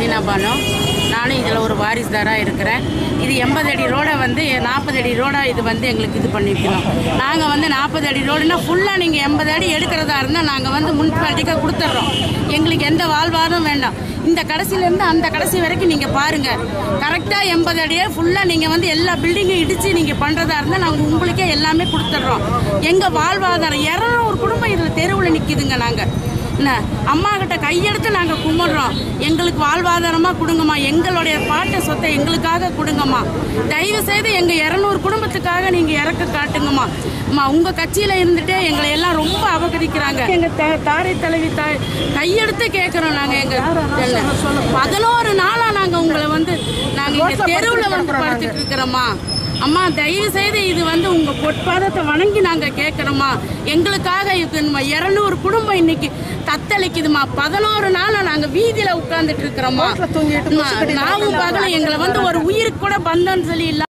மீனா பானு நானும் இதில் ஒரு வாரிசுதாராக இருக்கிறேன் இது எண்பது அடி ரோடை வந்து நாற்பது அடி ரோடாக இது வந்து எங்களுக்கு இது பண்ணியிருக்கிறோம் நாங்கள் வந்து நாற்பது அடி ரோடுனா ஃபுல்லாக நீங்கள் எண்பது அடி எடுக்கிறதா இருந்தால் நாங்கள் வந்து முனிசிபாலிட்டிக்கு கொடுத்துட்றோம் எங்களுக்கு எந்த வாழ்வாரும் வேண்டாம் இந்த கடைசியிலேருந்து அந்த கடைசி வரைக்கும் நீங்கள் பாருங்கள் கரெக்டாக எண்பது அடியே ஃபுல்லாக நீங்கள் வந்து எல்லா பில்டிங்கும் இடித்து நீங்கள் பண்ணுறதா இருந்தால் நாங்கள் உங்களுக்கே எல்லாமே கொடுத்துட்றோம் எங்கள் வாழ்வாதாரம் இரநூறு குடும்பம் இதில் தெருவில் நிற்கிதுங்க நாங்கள் என்ன அம்மா கிட்ட கையெடுத்து நாங்கள் கும்பிட்றோம் எங்களுக்கு வாழ்வாதாரமாக கொடுங்கம்மா எங்களுடைய பாட்டை சொத்தை எங்களுக்காக கொடுங்கம்மா தயவு செய்து எங்கள் இரநூறு குடும்பத்துக்காக நீங்கள் இறக்க காட்டுங்கம்மா அம்மா உங்கள் கட்சியில் இருந்துட்டே எங்களை எல்லாம் ரொம்ப அபகரிக்கிறாங்க எங்கள் த தாரை தலைவி தா கையெடுத்து கேட்குறோம் நாங்கள் எங்கள் பதினோரு நாளாக நாங்கள் உங்களை வந்து நாங்கள் இங்கே தெருவில் வந்து படுத்துட்டு இருக்கிறோம்மா அம்மா தயவு செய்து இது வந்து உங்க பொற்பாதத்தை வணங்கி நாங்க கேட்கறோமா எங்களுக்காக இது இருநூறு குடும்பம் இன்னைக்கு தத்தளிக்குதுமா பதினோரு நாளா நாங்க வீதியில உட்கார்ந்துட்டு இருக்கிறோமா நாவும் பகலும் எங்களை வந்து ஒரு உயிருக்கு கூட பந்தம்னு சொல்லி இல்ல